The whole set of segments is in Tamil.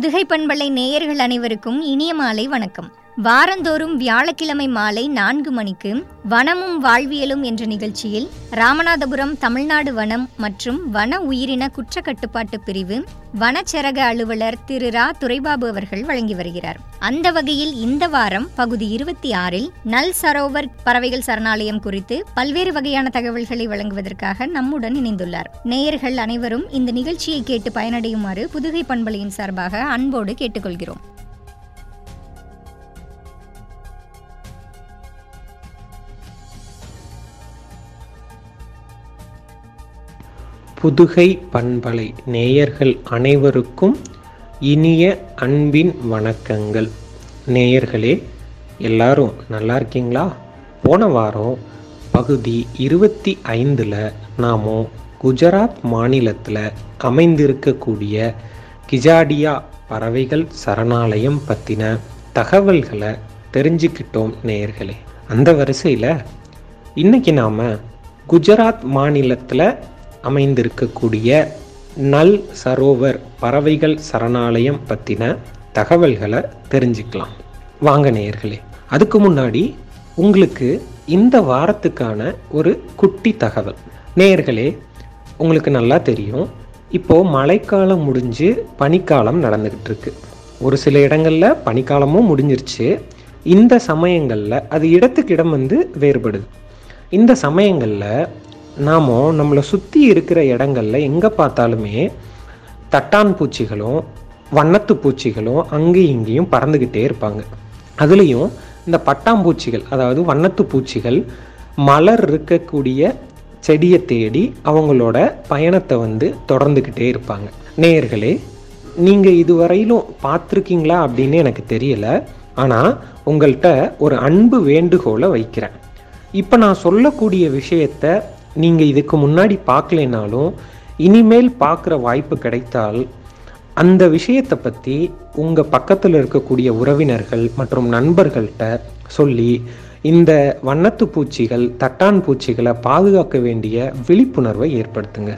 புதுகை பண்பலை நேயர்கள் அனைவருக்கும் இனிய மாலை வணக்கம் வாரந்தோறும் வியாழக்கிழமை மாலை நான்கு மணிக்கு வனமும் வாழ்வியலும் என்ற நிகழ்ச்சியில் ராமநாதபுரம் தமிழ்நாடு வனம் மற்றும் வன உயிரின குற்ற கட்டுப்பாட்டு பிரிவு வனச்சரக அலுவலர் திரு ரா துரைபாபு அவர்கள் வழங்கி வருகிறார் அந்த வகையில் இந்த வாரம் பகுதி இருபத்தி ஆறில் நல் சரோவர் பறவைகள் சரணாலயம் குறித்து பல்வேறு வகையான தகவல்களை வழங்குவதற்காக நம்முடன் இணைந்துள்ளார் நேயர்கள் அனைவரும் இந்த நிகழ்ச்சியை கேட்டு பயனடையுமாறு புதுகை பண்பலையின் சார்பாக அன்போடு கேட்டுக்கொள்கிறோம் புதுகை பண்பலை நேயர்கள் அனைவருக்கும் இனிய அன்பின் வணக்கங்கள் நேயர்களே எல்லாரும் நல்லா இருக்கீங்களா போன வாரம் பகுதி இருபத்தி ஐந்தில் நாம குஜராத் மாநிலத்தில் அமைந்திருக்கக்கூடிய கிஜாடியா பறவைகள் சரணாலயம் பற்றின தகவல்களை தெரிஞ்சுக்கிட்டோம் நேயர்களே அந்த வரிசையில் இன்னைக்கு நாம் குஜராத் மாநிலத்தில் அமைந்திருக்கக்கூடிய நல் சரோவர் பறவைகள் சரணாலயம் பற்றின தகவல்களை தெரிஞ்சுக்கலாம் வாங்க நேயர்களே அதுக்கு முன்னாடி உங்களுக்கு இந்த வாரத்துக்கான ஒரு குட்டி தகவல் நேயர்களே உங்களுக்கு நல்லா தெரியும் இப்போது மழைக்காலம் முடிஞ்சு பனிக்காலம் நடந்துக்கிட்டு இருக்கு ஒரு சில இடங்களில் பனிக்காலமும் முடிஞ்சிருச்சு இந்த சமயங்களில் அது இடத்துக்கு இடம் வந்து வேறுபடுது இந்த சமயங்களில் நாம் நம்மளை சுற்றி இருக்கிற இடங்கள்ல எங்கே பார்த்தாலுமே தட்டான் பூச்சிகளும் வண்ணத்து பூச்சிகளும் அங்கேயும் இங்கேயும் பறந்துக்கிட்டே இருப்பாங்க அதுலேயும் இந்த பட்டாம்பூச்சிகள் அதாவது வண்ணத்து பூச்சிகள் மலர் இருக்கக்கூடிய செடியை தேடி அவங்களோட பயணத்தை வந்து தொடர்ந்துக்கிட்டே இருப்பாங்க நேயர்களே நீங்கள் இதுவரையிலும் பார்த்துருக்கீங்களா அப்படின்னு எனக்கு தெரியல ஆனால் உங்கள்கிட்ட ஒரு அன்பு வேண்டுகோளை வைக்கிறேன் இப்போ நான் சொல்லக்கூடிய விஷயத்த நீங்கள் இதுக்கு முன்னாடி பார்க்கலைனாலும் இனிமேல் பார்க்குற வாய்ப்பு கிடைத்தால் அந்த விஷயத்தை பற்றி உங்கள் பக்கத்தில் இருக்கக்கூடிய உறவினர்கள் மற்றும் நண்பர்கள்ட்ட சொல்லி இந்த வண்ணத்து பூச்சிகள் தட்டான் பூச்சிகளை பாதுகாக்க வேண்டிய விழிப்புணர்வை ஏற்படுத்துங்க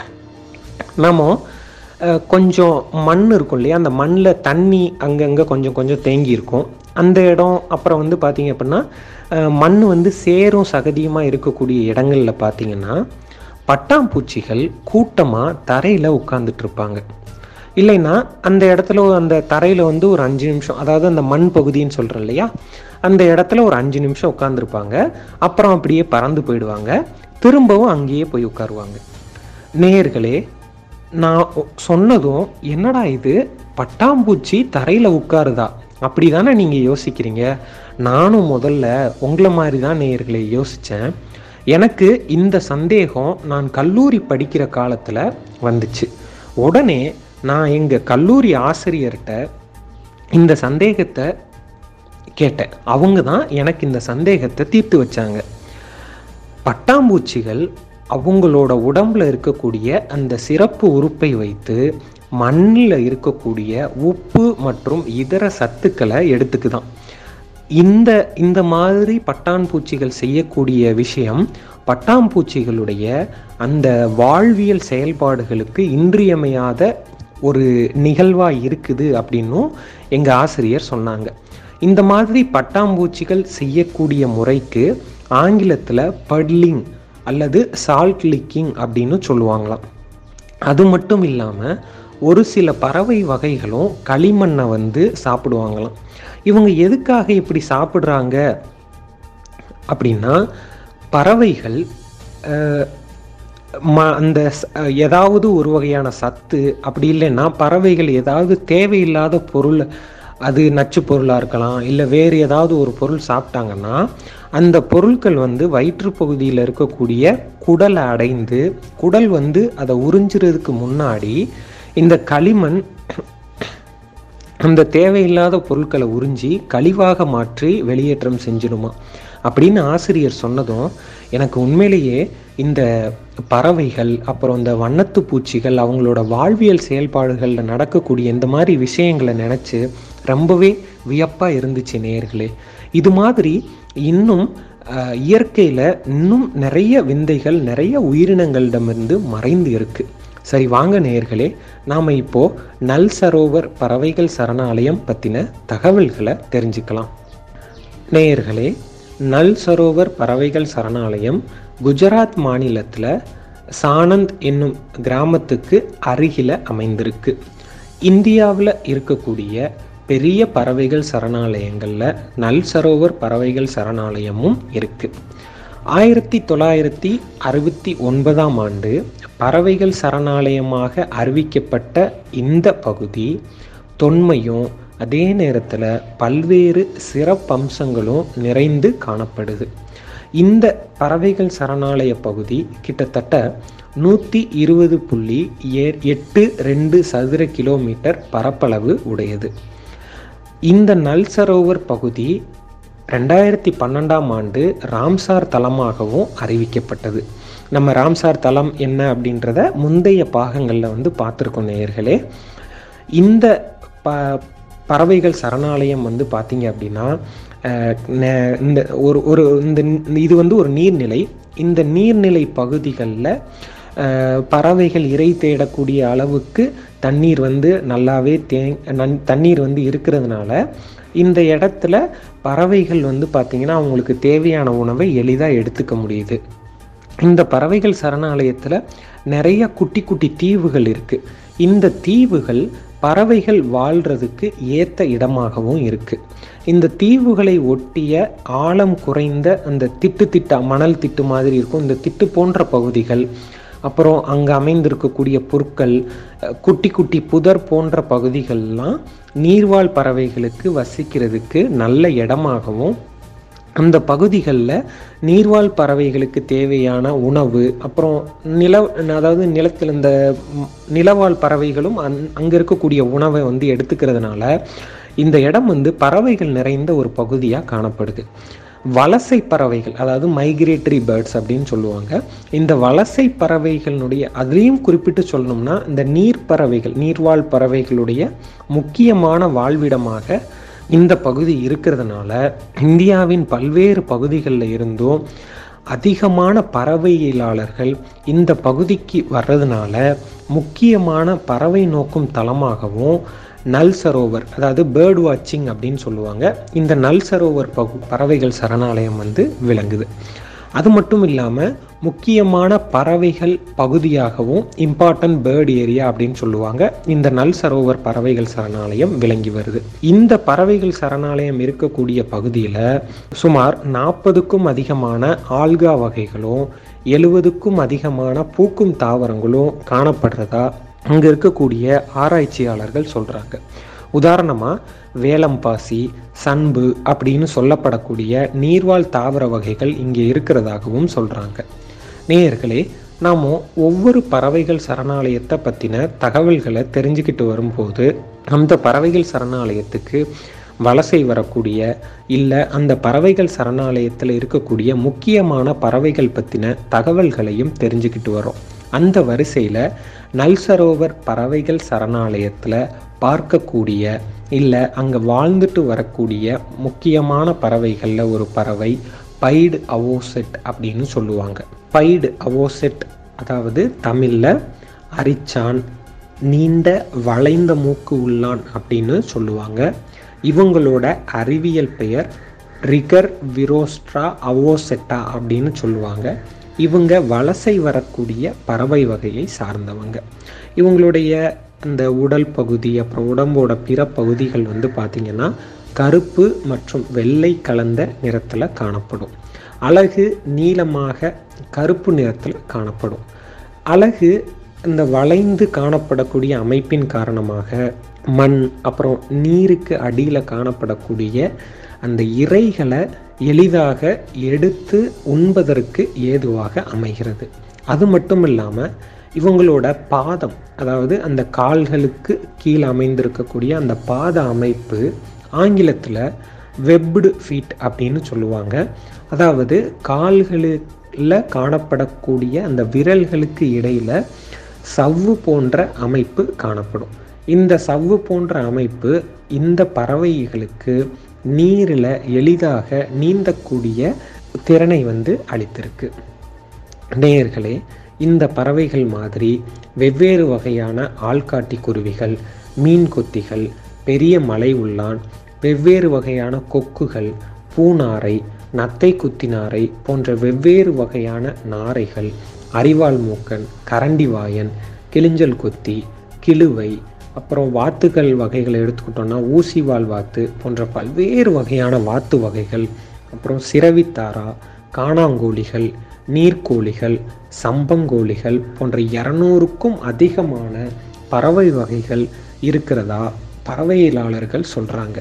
நாம அஹ், கொஞ்சம் மண் இருக்கும் இல்லையா அந்த மண்ணில் தண்ணி அங்கங்கே கொஞ்சம் கொஞ்சம் தேங்கி இருக்கும் அந்த இடம் அப்புறம் வந்து பார்த்தீங்க அப்படின்னா அஹ், மண் வந்து சேரும் சகதியுமாக இருக்கக்கூடிய இடங்களில் பார்த்தீங்கன்னா பட்டாம்பூச்சிகள் கூட்டமாக தரையில் உட்காந்துட்டு இருப்பாங்க இல்லைன்னா அந்த இடத்துல அந்த தரையில் வந்து ஒரு அஞ்சு நிமிஷம் அதாவது அந்த மண் பகுதின்னு சொல்கிறோம் இல்லையா அந்த இடத்துல ஒரு அஞ்சு நிமிஷம் உட்காந்துருப்பாங்க அப்புறம் அப்படியே பறந்து போயிடுவாங்க திரும்பவும் அங்கேயே போய் உட்காருவாங்க நேயர்களே நான் ஒ- சொன்னதும் என்னடா இது பட்டாம்பூச்சி தரையில் உட்காருதா அப்படி தானே நீங்கள் யோசிக்கிறீங்க நானும் முதல்ல உங்களை மாதிரி தான் நேயர்களை யோசித்தேன் எனக்கு இந்த சந்தேகம் நான் கல்லூரி படிக்கிற காலத்தில் வந்துச்சு உடனே நான் எங்கள் கல்லூரி ஆசிரியர்கிட்ட இந்த சந்தேகத்தை கேட்டேன் அவங்க தான் எனக்கு இந்த சந்தேகத்தை தீர்த்து வச்சாங்க பட்டாம்பூச்சிகள் அவங்களோட உடம்புல இருக்கக்கூடிய அந்த சிறப்பு உறுப்பை வைத்து மண்ணில் இருக்கக்கூடிய உப்பு மற்றும் இதர சத்துக்களை எடுத்துக்குதான் இந்த இந்த மாதிரி பட்டாம்பூச்சிகள் செய்யக்கூடிய விஷயம் பட்டாம்பூச்சிகளுடைய அந்த வாழ்வியல் செயல்பாடுகளுக்கு இன்றியமையாத ஒரு நிகழ்வாக இருக்குது அப்படின்னும் எங்கள் ஆசிரியர் சொன்னாங்க இந்த மாதிரி பட்டாம்பூச்சிகள் செய்யக்கூடிய முறைக்கு ஆங்கிலத்தில் பட்லிங் அல்லது சால்ட் லிக்கிங் அப்படின்னு சொல்லுவாங்களாம் அது மட்டும் இல்லாமல் ஒரு சில பறவை வகைகளும் களிமண்ணை வந்து சாப்பிடுவாங்களாம் இவங்க எதுக்காக இப்படி சாப்பிட்றாங்க அப்படின்னா பறவைகள் அஹ், ம அந்த ச- அஹ், ஏதாவது ஒரு வகையான சத்து அப்படி இல்லைன்னா பறவைகள் ஏதாவது தேவையில்லாத பொருள் அது நச்சு பொருளாக இருக்கலாம் இல்லை வேறு ஏதாவது ஒரு பொருள் சாப்பிட்டாங்கன்னா அந்த பொருட்கள் வந்து வயிற்றுப்பகுதியில் இருக்கக்கூடிய குடலை அடைந்து குடல் வந்து அதை உறிஞ்சுறதுக்கு முன்னாடி இந்த களிமண் அந்த தேவையில்லாத பொருட்களை உறிஞ்சி கழிவாக மாற்றி வெளியேற்றம் செஞ்சிடுமா அப்படின்னு ஆசிரியர் சொன்னதும் எனக்கு உண்மையிலேயே இந்த பறவைகள் அப்புறம் இந்த வண்ணத்து பூச்சிகள் அவங்களோட வாழ்வியல் செயல்பாடுகளில் நடக்கக்கூடிய இந்த மாதிரி விஷயங்களை நினச்சி ரொம்பவே வியப்பாக இருந்துச்சு நேயர்களே இது மாதிரி இன்னும் அஹ், இயற்கையில இன்னும் நிறைய விந்தைகள் நிறைய உயிரினங்களிடமிருந்து மறைந்து இருக்கு சரி வாங்க நேயர்களே நாம் இப்போ நல் சரோவர் பறவைகள் சரணாலயம் பற்றின தகவல்களை தெரிஞ்சுக்கலாம் நேயர்களே நல் சரோவர் பறவைகள் சரணாலயம் குஜராத் மாநிலத்தில் சானந்த் என்னும் கிராமத்துக்கு அருகில் அமைந்திருக்கு இந்தியாவில் இருக்கக்கூடிய பெரிய பறவைகள் சரணாலயங்களில் நல் சரோவர் பறவைகள் சரணாலயமும் இருக்குது ஆயிரத்தி தொள்ளாயிரத்தி அறுபத்தி ஒன்பதாம் ஆண்டு பறவைகள் சரணாலயமாக அறிவிக்கப்பட்ட இந்த பகுதி தொன்மையும் அதே நேரத்தில் பல்வேறு சிறப்பம்சங்களும் நிறைந்து காணப்படுது இந்த பறவைகள் சரணாலய பகுதி கிட்டத்தட்ட நூற்றி இருபது புள்ளி ஏ எட்டு ரெண்டு சதுர கிலோமீட்டர் பரப்பளவு உடையது இந்த நல் சரோவர் பகுதி ரெண்டாயிரத்தி பன்னெண்டாம் ஆண்டு ராம்சார் தலமாகவும் அறிவிக்கப்பட்டது நம்ம ராம்சார் தலம் என்ன அப்படின்றத முந்தைய பாகங்களில் வந்து பார்த்துருக்கோம் நேயர்களே இந்த ப பறவைகள் சரணாலயம் வந்து பார்த்தீங்க அப்படின்னா இந்த ஒரு ஒரு இந்த இது வந்து ஒரு நீர்நிலை இந்த நீர்நிலை பகுதிகளில் பறவைகள் இறை தேடக்கூடிய அளவுக்கு தண்ணீர் வந்து நல்லாவே தே தண்ணீர் வந்து இருக்கிறதுனால இந்த இடத்துல பறவைகள் வந்து பார்த்திங்கன்னா அவங்களுக்கு தேவையான உணவை எளிதாக எடுத்துக்க முடியுது இந்த பறவைகள் சரணாலயத்தில் நிறைய குட்டி குட்டி தீவுகள் இருக்குது இந்த தீவுகள் பறவைகள் வாழ்கிறதுக்கு ஏற்ற இடமாகவும் இருக்குது இந்த தீவுகளை ஒட்டிய ஆழம் குறைந்த அந்த திட்டு திட்ட மணல் திட்டு மாதிரி இருக்கும் இந்த திட்டு போன்ற பகுதிகள் அப்புறம் அங்கே அமைந்திருக்கக்கூடிய புற்கள் குட்டி குட்டி புதர் போன்ற பகுதிகள்லாம் நீர்வாழ் பறவைகளுக்கு வசிக்கிறதுக்கு நல்ல இடமாகவும் அந்த பகுதிகளில் நீர்வாழ் பறவைகளுக்கு தேவையான உணவு அப்புறம் நில அதாவது நிலத்தில் இந்த நிலவாழ் பறவைகளும் அந் அங்கே இருக்கக்கூடிய உணவை வந்து எடுத்துக்கிறதுனால இந்த இடம் வந்து பறவைகள் நிறைந்த ஒரு பகுதியாக காணப்படுது வலசை பறவைகள் அதாவது மைக்ரேட்டரி பேர்ட்ஸ் அப்படின்னு சொல்லுவாங்க இந்த வலசை பறவைகளினுடைய அதுலேயும் குறிப்பிட்டு சொல்லணும்னா இந்த நீர் பறவைகள் நீர்வாழ் பறவைகளுடைய முக்கியமான வாழ்விடமாக இந்த பகுதி இருக்கிறதுனால இந்தியாவின் பல்வேறு பகுதிகளில் இருந்தும் அதிகமான பறவையியலாளர்கள் இந்த பகுதிக்கு வர்றதுனால முக்கியமான பறவை நோக்கும் தலமாகவும் நல் சரோவர் அதாவது பேர்ட் வாட்சிங் அப்படின்னு சொல்லுவாங்க இந்த நல் சரோவர் பகு பறவைகள் சரணாலயம் வந்து விளங்குது அது மட்டும் இல்லாமல் முக்கியமான பறவைகள் பகுதியாகவும் இம்பார்ட்டன்ட் பேர்ட் ஏரியா அப்படின்னு சொல்லுவாங்க இந்த நல் சரோவர் பறவைகள் சரணாலயம் விளங்கி வருது இந்த பறவைகள் சரணாலயம் இருக்கக்கூடிய பகுதியில் சுமார் நாற்பதுக்கும் அதிகமான ஆல்கா வகைகளும் எழுவதுக்கும் அதிகமான பூக்கும் தாவரங்களும் காணப்படுறதா அங்கே இருக்கக்கூடிய ஆராய்ச்சியாளர்கள் சொல்கிறாங்க உதாரணமாக வேலம்பாசி சன்பு அப்படின்னு சொல்லப்படக்கூடிய நீர்வாழ் தாவர வகைகள் இங்கே இருக்கிறதாகவும் சொல்கிறாங்க நேயர்களே நாம் ஒவ்வொரு பறவைகள் சரணாலயத்தை பற்றின தகவல்களை தெரிஞ்சுக்கிட்டு வரும்போது அந்த பறவைகள் சரணாலயத்துக்கு வலசை வரக்கூடிய இல்லை அந்த பறவைகள் சரணாலயத்தில் இருக்கக்கூடிய முக்கியமான பறவைகள் பற்றின தகவல்களையும் தெரிஞ்சுக்கிட்டு வரோம் அந்த வரிசையில் நல்சரோவர் பறவைகள் சரணாலயத்தில் பார்க்கக்கூடிய இல்லை அங்கே வாழ்ந்துட்டு வரக்கூடிய முக்கியமான பறவைகளில் ஒரு பறவை பைடு அவோசெட் அப்படின்னு சொல்லுவாங்க பைடு அவோசெட் அதாவது தமிழில் அரிச்சான் நீண்ட வளைந்த மூக்கு உள்ளான் அப்படின்னு சொல்லுவாங்க இவங்களோட அறிவியல் பெயர் ரிகர் விரோஸ்ட்ரா அவோசெட்டா அப்படின்னு சொல்லுவாங்க இவங்க வலசை வரக்கூடிய பறவை வகையை சார்ந்தவங்க இவங்களுடைய அந்த உடல் பகுதி அப்புறம் உடம்போட பிற பகுதிகள் வந்து பார்த்திங்கன்னா கருப்பு மற்றும் வெள்ளை கலந்த நிறத்தில் காணப்படும் அழகு நீளமாக கருப்பு நிறத்தில் காணப்படும் அழகு இந்த வளைந்து காணப்படக்கூடிய அமைப்பின் காரணமாக மண் அப்புறம் நீருக்கு அடியில் காணப்படக்கூடிய அந்த இறைகளை எளிதாக எடுத்து உண்பதற்கு ஏதுவாக அமைகிறது அது மட்டும் இல்லாமல் இவங்களோட பாதம் அதாவது அந்த கால்களுக்கு கீழே அமைந்திருக்கக்கூடிய அந்த பாத அமைப்பு ஆங்கிலத்தில் வெப்டு ஃபீட் அப்படின்னு சொல்லுவாங்க அதாவது கால்களில் காணப்படக்கூடிய அந்த விரல்களுக்கு இடையில் சவ்வு போன்ற அமைப்பு காணப்படும் இந்த சவ்வு போன்ற அமைப்பு இந்த பறவைகளுக்கு நீரில் எளிதாக நீந்தக்கூடிய திறனை வந்து அளித்திருக்கு நேயர்களே இந்த பறவைகள் மாதிரி வெவ்வேறு வகையான ஆள்காட்டி குருவிகள் மீன் கொத்திகள் பெரிய மலை உள்ளான் வெவ்வேறு வகையான கொக்குகள் பூநாரை நத்தை குத்தினாரை போன்ற வெவ்வேறு வகையான நாரைகள் அரிவாள் மூக்கன் கரண்டிவாயன் கிளிஞ்சல் கொத்தி கிழுவை அப்புறம் வாத்துகள் வகைகளை எடுத்துக்கிட்டோம்னா ஊசிவால் வாத்து போன்ற பல்வேறு வகையான வாத்து வகைகள் அப்புறம் சிறவித்தாரா காணாங்கோழிகள் நீர்க்கோழிகள் சம்பங்கோழிகள் போன்ற இரநூறுக்கும் அதிகமான பறவை வகைகள் இருக்கிறதா பறவையியலாளர்கள் சொல்கிறாங்க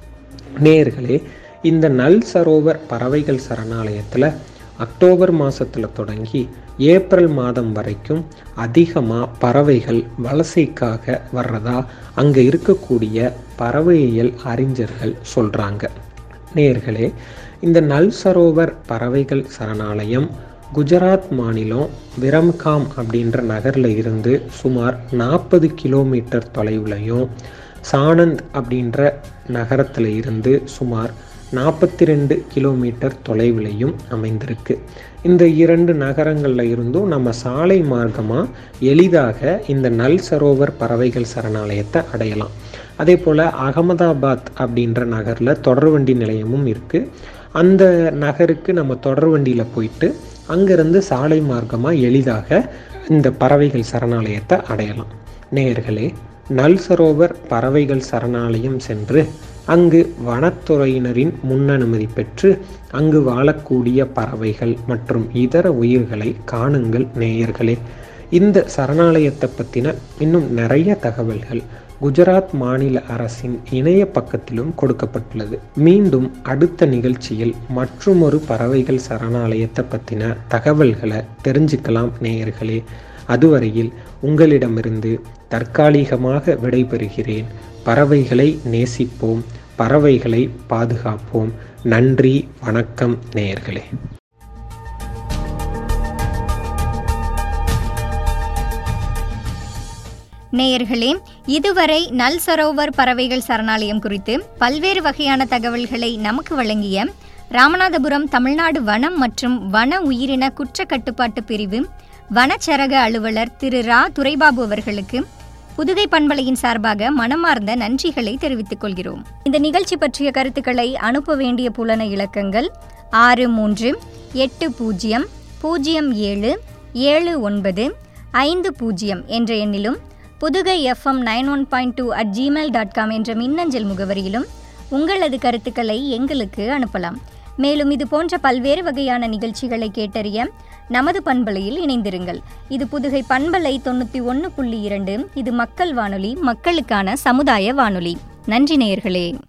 நேர்களே இந்த நல் சரோவர் பறவைகள் சரணாலயத்தில் அக்டோபர் மாதத்தில் தொடங்கி ஏப்ரல் மாதம் வரைக்கும் அதிகமாக பறவைகள் வலசைக்காக வர்றதா அங்கே இருக்கக்கூடிய பறவையியல் அறிஞர்கள் சொல்கிறாங்க நேர்களே இந்த நல் சரோவர் பறவைகள் சரணாலயம் குஜராத் மாநிலம் விரம்காம் அப்படின்ற நகரில் இருந்து சுமார் நாற்பது கிலோமீட்டர் தொலைவுலையும் சானந்த் அப்படின்ற நகரத்தில் இருந்து சுமார் நாற்பத்தி ரெண்டு கிலோமீட்டர் தொலைவிலையும் அமைந்திருக்கு இந்த இரண்டு நகரங்களில் இருந்தும் நம்ம சாலை மார்க்கமாக எளிதாக இந்த நல் சரோவர் பறவைகள் சரணாலயத்தை அடையலாம் அதே போல் அகமதாபாத் அப்படின்ற நகரில் தொடர்வண்டி நிலையமும் இருக்குது அந்த நகருக்கு நம்ம தொடர்வண்டியில் போயிட்டு அங்கேருந்து சாலை மார்க்கமாக எளிதாக இந்த பறவைகள் சரணாலயத்தை அடையலாம் நேயர்களே நல் சரோவர் பறவைகள் சரணாலயம் சென்று அங்கு வனத்துறையினரின் முன்னனுமதி பெற்று அங்கு வாழக்கூடிய பறவைகள் மற்றும் இதர உயிர்களை காணுங்கள் நேயர்களே இந்த சரணாலயத்தை பற்றின இன்னும் நிறைய தகவல்கள் குஜராத் மாநில அரசின் இணைய பக்கத்திலும் கொடுக்கப்பட்டுள்ளது மீண்டும் அடுத்த நிகழ்ச்சியில் மற்றுமொரு பறவைகள் சரணாலயத்தை பற்றின தகவல்களை தெரிஞ்சுக்கலாம் நேயர்களே அதுவரையில் உங்களிடமிருந்து தற்காலிகமாக விடைபெறுகிறேன் பறவைகளை நேசிப்போம் பறவைகளை பாதுகாப்போம் நன்றி வணக்கம் நேயர்களே நேயர்களே இதுவரை நல் சரோவர் பறவைகள் சரணாலயம் குறித்து பல்வேறு வகையான தகவல்களை நமக்கு வழங்கிய ராமநாதபுரம் தமிழ்நாடு வனம் மற்றும் வன உயிரின குற்ற கட்டுப்பாட்டு பிரிவு வனச்சரக அலுவலர் திரு ரா துரைபாபு அவர்களுக்கு புதுகை பண்பலையின் சார்பாக மனமார்ந்த நன்றிகளை தெரிவித்துக் கொள்கிறோம் இந்த நிகழ்ச்சி பற்றிய கருத்துக்களை அனுப்ப வேண்டிய புலன இலக்கங்கள் ஆறு மூன்று எட்டு பூஜ்ஜியம் பூஜ்ஜியம் ஏழு ஏழு ஒன்பது ஐந்து பூஜ்ஜியம் என்ற எண்ணிலும் Pudugai FM nine one point two at Gmail dot com என்ற மின்னஞ்சல் முகவரியிலும் உங்களது கருத்துக்களை எங்களுக்கு அனுப்பலாம் மேலும் இது போன்ற பல்வேறு வகையான நிகழ்ச்சிகளை கேட்டறிய நமது பண்பலையில் இணைந்திருங்கள் இது புதுகை பண்பலை தொண்ணூற்றி ஒன்று புள்ளி இரண்டு இது மக்கள் வானொலி மக்களுக்கான சமுதாய வானொலி நன்றி நேயர்களே